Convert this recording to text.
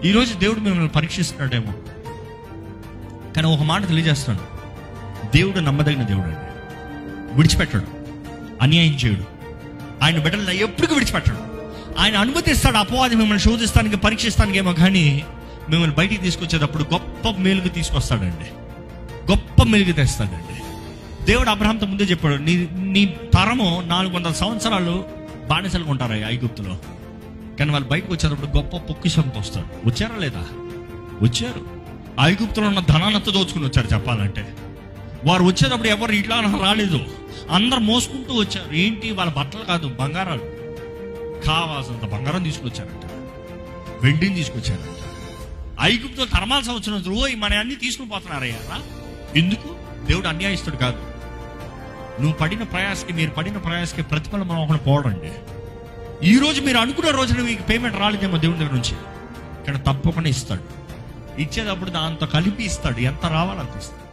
ఈరోజు దేవుడు మిమ్మల్ని పరీక్షిస్తున్నాడేమో కానీ ఒక మాట తెలియజేస్తాను దేవుడు నమ్మదగిన దేవుడు అండి విడిచిపెట్టడు అన్యాయం చేయడు ఆయన బిడ్డలను ఎప్పటికీ విడిచిపెట్టడు ఆయన అనుమతిస్తాడు అపవాది మిమ్మల్ని శోధిస్తానికి పరీక్షిస్తానికి ఏమో కానీ మిమ్మల్ని బయటికి తీసుకొచ్చేటప్పుడు గొప్ప మేలుగు తీసుకొస్తాడండి గొప్ప మెలుగు తెస్తాడండి దేవుడు అబ్రహాంతో ముందే చెప్పాడు నీ నీ తరము నాలుగు వందల సంవత్సరాలు బానిసలుగా ఉంటారు ఈ ఐగుప్తులో కానీ వాళ్ళు బయటకు వచ్చేటప్పుడు గొప్ప పొక్కిషంతో వస్తాడు వచ్చారా లేదా వచ్చారు ఐగుప్తులో ఉన్న ధనానంతా దోచుకుని వచ్చారు చెప్పాలంటే వారు వచ్చేటప్పుడు ఎవరు ఇట్లా రాలేదు అందరు మోసుకుంటూ వచ్చారు ఏంటి వాళ్ళ బట్టలు కాదు బంగారాలు కావాల్సినంత బంగారం తీసుకొచ్చారంట వెండిని తీసుకొచ్చారంట ఐగుప్తులు తరమాల సంవత్సరం రోజు మన అన్ని తీసుకుని పోతున్నారయ్యా రా. ఎందుకు దేవుడు అన్యాయిస్తుడు కాదు నువ్వు పడిన ప్రయాసకి మీరు పడిన ప్రయాసకి ప్రతిఫలం మనం ఒకటి పోవడండి ఈ రోజు మీరు అనుకున్న రోజున మీకు పేమెంట్ రాలేదేమో దేవుడి దగ్గర నుంచి కానీ తప్పకుండా ఇస్తాడు ఇచ్చేటప్పుడు దాంతో కలిపి ఇస్తాడు ఎంత రావాలంత ఇస్తాడు